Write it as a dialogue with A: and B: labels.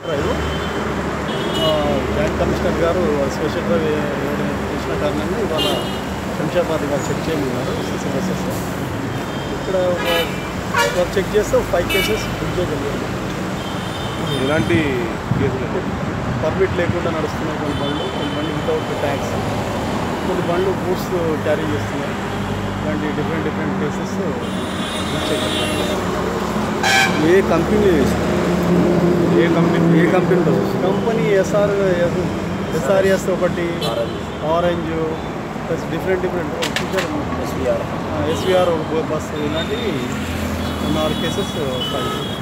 A: drive ఆ, joint commissioner గారు special drive ఇవ్వడం చేసిన కారణంగా ఇవాళ శంషాబాద్ ఇవాళ చెక్ చేయమన్నారు సిసి బస్సెస్ ఇక్కడ ఒక చెక్ చేస్తే ఫైవ్ కేసెస్ బుక్ చేయగలిగారు
B: ఎలాంటి కేసులు
A: పర్మిట్ లేకుండా నడుస్తున్నాయి కొన్ని బండ్లు కొన్ని బండ్లు వితౌట్ ట్యాక్స్ కొన్ని బండ్లు గూడ్స్ క్యారీ చేస్తున్నాయి ఇలాంటి డిఫరెంట్ డిఫరెంట్ కేసెస్ బుక్ చేయగలిగారు
C: ఏ కంపెనీ
B: ఏ కంపెనీ
C: ఏ company bus
A: company SR SRS ఒకటి orange plus different different SVR SVR bus ఇలాంటివి నాలుగు కేసెస్ ఫైవ్